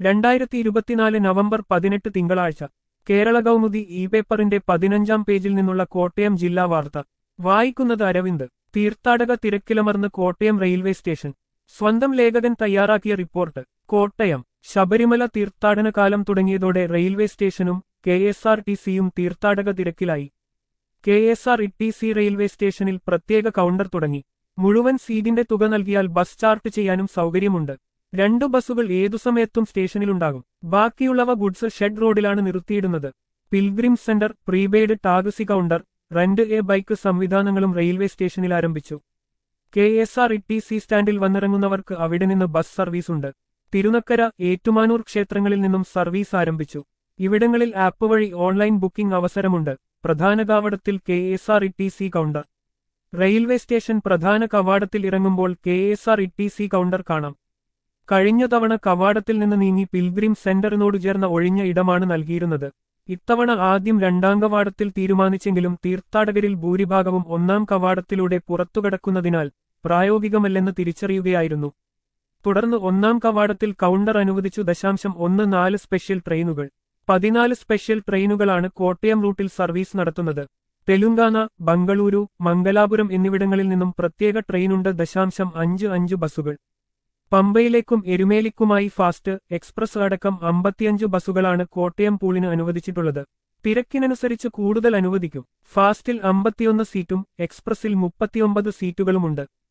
രണ്ടായിരത്തി ഇരുപത്തിനാല് നവംബർ പതിനെട്ട് തിങ്കളാഴ്ച കേരള കൗമുദി ഇ പേപ്പറിന്റെ പതിനഞ്ചാം പേജിൽ നിന്നുള്ള കോട്ടയം ജില്ലാ വാർത്ത വായിക്കുന്നത് അരവിന്ദ് തീർത്ഥാടക തിരക്കിലമർന്ന് കോട്ടയം റെയിൽവേ സ്റ്റേഷൻ സ്വന്തം ലേഖകൻ തയ്യാറാക്കിയ റിപ്പോർട്ട് കോട്ടയം ശബരിമല തീർത്ഥാടന കാലം തുടങ്ങിയതോടെ റെയിൽവേ സ്റ്റേഷനും കെ എസ് ആർ ടി സിയും തീർത്ഥാടക തിരക്കിലായി K S R T C railway സ്റ്റേഷനിൽ പ്രത്യേക കൗണ്ടർ തുടങ്ങി മുഴുവൻ സീറ്റിന്റെ തുക നൽകിയാൽ ബസ് ചാർട്ട് ചെയ്യാനും സൗകര്യമുണ്ട് രണ്ടു ബസ്സുകൾ ഏതു സമയത്തും സ്റ്റേഷനിലുണ്ടാകും ബാക്കിയുള്ളവ ഗുഡ്സ് ഷെഡ് റോഡിലാണ് നിർത്തിയിടുന്നത് pilgrim centre prepaid taxi counter rent a bike സംവിധാനങ്ങളും റെയിൽവേ സ്റ്റേഷനിൽ ആരംഭിച്ചു K S R T C സ്റ്റാൻഡിൽ വന്നിറങ്ങുന്നവർക്ക് അവിടെ നിന്ന് ബസ് സർവീസ് ഉണ്ട് തിരുനക്കര ഏറ്റുമാനൂർ ക്ഷേത്രങ്ങളിൽ നിന്നും സർവീസ് ആരംഭിച്ചു ഇവിടങ്ങളിൽ ആപ്പ് വഴി ഓൺലൈൻ ബുക്കിംഗ് അവസരമുണ്ട് പ്രധാന കവാടത്തിൽ K S R T C counter railway station പ്രധാന കവാടത്തിൽ ഇറങ്ങുമ്പോൾ K S R T C counter കാണാം കഴിഞ്ഞ തവണ കവാടത്തിൽ നിന്ന് നീങ്ങി പിൽഗ്രിം സെന്ററിനോട് ചേർന്ന ഒഴിഞ്ഞ ഇടമാണ് നൽകിയിരുന്നത് ഇത്തവണ ആദ്യം രണ്ടാം കവാടത്തിൽ തീരുമാനിച്ചെങ്കിലും തീർത്ഥാടകരിൽ ഭൂരിഭാഗവും ഒന്നാം കവാടത്തിലൂടെ പുറത്തുകടക്കുന്നതിനാൽ പ്രായോഗികമല്ലെന്ന് തിരിച്ചറിയുകയായിരുന്നു തുടർന്ന് ഒന്നാം കവാടത്തിൽ കൗണ്ടർ അനുവദിച്ചു ദശാംശം ഒന്ന് നാല് സ്പെഷ്യൽ ട്രെയിനുകൾ പതിനാല് സ്പെഷ്യൽ ട്രെയിനുകളാണ് കോട്ടയം റൂട്ടിൽ സർവീസ് നടത്തുന്നത് തെലുങ്കാന ബംഗളൂരു മംഗലാപുരം എന്നിവിടങ്ങളിൽ നിന്നും പ്രത്യേക ട്രെയിനുണ്ട് ദശാംശം അഞ്ച് അഞ്ച് ബസ്സുകൾ പമ്പയിലേക്കും എരുമേലിക്കുമായി ഫാസ്റ്റ് എക്സ്പ്രസ് അടക്കം അമ്പത്തിയഞ്ച് ബസ്സുകളാണ് കോട്ടയം പൂളിന് അനുവദിച്ചിട്ടുള്ളത് തിരക്കിനനുസരിച്ച് കൂടുതൽ അനുവദിക്കും ഫാസ്റ്റിൽ അമ്പത്തിയൊന്ന് സീറ്റും എക്സ്പ്രസിൽ മുപ്പത്തിയൊമ്പത് സീറ്റുകളുമുണ്ട്